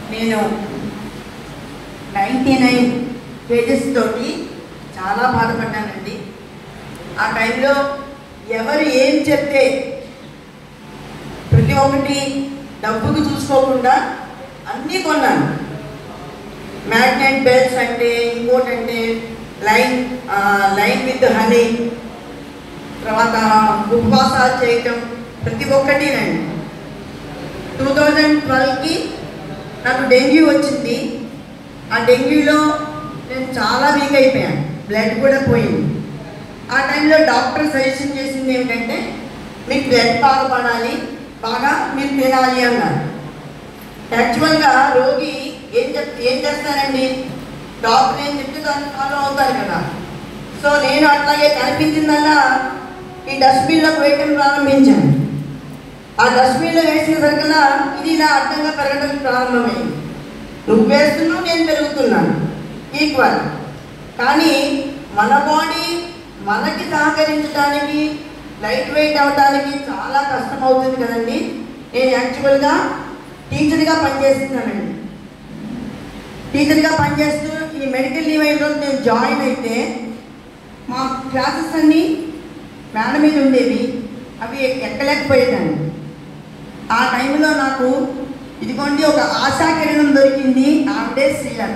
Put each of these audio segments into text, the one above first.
నేను ninety nine kgs తోటి చాలా బాధపడ్డానండి ఆ టైంలో ఎవరు ఏం చెప్తే ప్రతి ఒక్కటి డబ్బుకు చూసుకోకుండా అన్నీ కొన్నాను మ్యాగ్నెట్ బెల్ట్స్ అంటే ఇంకోటి అంటే లైన్ ఆ, లైన్ విత్ హనీ తర్వాత ఉపవాసాలు చేయటం ప్రతి ఒక్కటినండి టూ థౌజండ్ ట్వెల్వ్కి నాకు డెంగ్యూ వచ్చింది ఆ డెంగ్యూలో నేను చాలా వీక్ అయిపోయాను బ్లడ్ కూడా పోయింది ఆ టైంలో డాక్టర్ సజెషన్ చేసింది ఏమిటంటే మీకు బ్లడ్ బాగా పడాలి బాగా మీరు తినాలి అన్నారు యాక్చువల్గా రోగి ఏం చెప్ ఏం చేస్తారండి డాక్టర్ ఏం చెప్తే దాన్ని ఫాలో అవుతారు కదా సో నేను అట్లాగే కనిపించిందల్లా ఈ డస్ట్బిన్లోకి వేయటం ప్రారంభించాను ఆ డస్ట్బిన్లో వేసేసరికల్లా ఇది ఇలా అడ్డంగా పెరగడం ప్రారంభమైంది నువ్వు వేస్తున్నావు నేను పెరుగుతున్నాను ఈక్వల్ కానీ మన బాడీ మనకి సహకరించడానికి లైట్ వెయిట్ అవడానికి చాలా కష్టం అవుతుంది కదండి నేను యాక్చువల్గా టీచర్గా పనిచేస్తున్నానండి టీచర్గా పనిచేస్తూ ఈ మెడికల్ లీవ్ అయిన రోజు నేను జాయిన్ అయితే మా క్లాసెస్ అన్నీ మేడ మీద ఉండేవి అవి ఎక్కలేకపోయేదాన్ని ఆ టైంలో నాకు ఇదిగోండి ఒక ఆశా కిరణం దొరికింది ఆవిడే శ్రీలత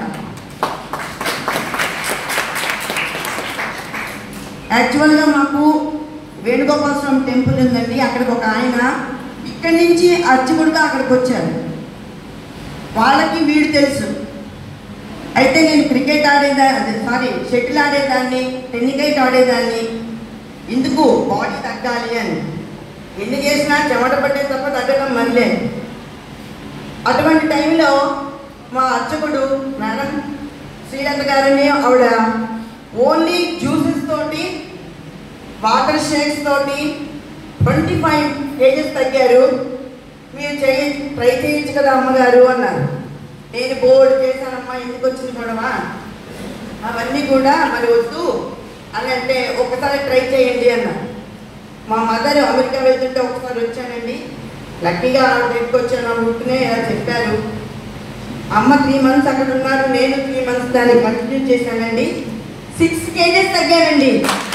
యాక్చువల్గా మాకు వేణుగోపాల స్వామి టెంపుల్ ఉందండి అక్కడికి ఒక ఆయన ఇక్కడి నుంచి అర్చకుడుగా అక్కడికి వచ్చారు వాళ్ళకి వీడు తెలుసు అయితే నేను క్రికెట్ ఆడేదా అదే సారీ షటిల్ ఆడేదాన్ని టెన్నికైట్ ఆడేదాన్ని ఎందుకు బాడీ తగ్గాలి అని ఎన్ని చేసినా చెమట పట్టే తప్ప తగ్గడం మళ్ళీ అటువంటి టైంలో మా అర్చకుడు మేడం శ్రీలత గారని ఆవిడ ఓన్లీ జ్యూసెస్ తోటి వాటర్ షేక్స్ తోటి ట్వంటీ ఫైవ్ కేజెస్ తగ్గారు మీరు చేయ ట్రై చేయొచ్చు కదా అమ్మగారు అన్నారు నేను బోర్డు చేశానమ్మా ఎందుకు వచ్చింది గొడవ అవన్నీ కూడా మరి వద్దు అని అంటే ఒకసారి ట్రై చేయండి అన్నారు మా మదర్ అమెరికా వెళ్తుంటే ఒకసారి వచ్చానండి లక్కీగా ఆవిడ దగ్గరికి వచ్చాను ఆ ముట్టునే ఇలా చెప్పారు అమ్మ త్రీ మంత్స్ అక్కడ ఉన్నారు నేను త్రీ మంత్స్ దాన్ని కంటిన్యూ చేశానండి సిక్స్ కేజెస్ తగ్గానండి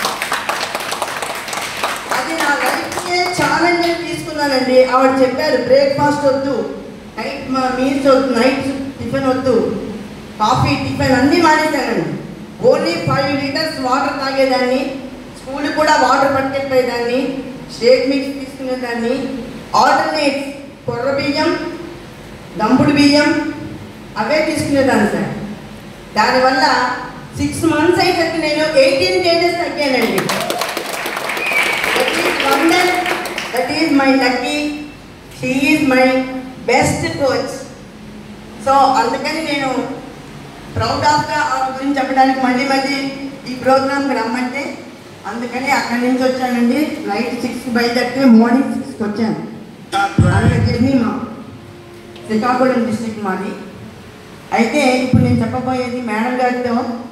అది నా లైఫ్కే ఛాలెంజ్ అని తీసుకున్నానండి ఆవిడ చెప్పారు బ్రేక్ఫాస్ట్ వద్దు నైట్ మా మీల్స్ వద్దు నైట్ టిఫిన్ వద్దు కాఫీ టిఫిన్ అన్నీ మానేశానండి ఓన్లీ ఫైవ్ లీటర్స్ వాటర్ తాగేదాన్ని స్కూల్ కూడా వాటర్ పట్టుకెళ్ళేదాన్ని షేక్ మిక్స్ తీసుకునేదాన్ని ఆల్టర్నేట్స్ కొర్ర బియ్యం దంపుడు బియ్యం అవే తీసుకునేదాన్ని సార్ దానివల్ల సిక్స్ మంత్స్ అయ్యేసరికి నేను ఎయిటీన్ కేజెస్ తగ్గానండి that is wonder that is my lucky she is my best coach so అందుకని నేను ప్రౌడ్ ఆఫ్గా ఆవిడ గురించి చెప్పడానికి మళ్ళీ మళ్ళీ ఈ ప్రోగ్రామ్కి రమ్మంటే అందుకని అక్కడి నుంచి వచ్చానండి నైట్ సిక్స్కి బయలుదేరితే మార్నింగ్ సిక్స్కి వచ్చాను జర్నీ మా శ్రీకాకుళం డిస్ట్రిక్ట్ మాది అయితే ఇప్పుడు నేను చెప్పబోయేది మేడం గారితో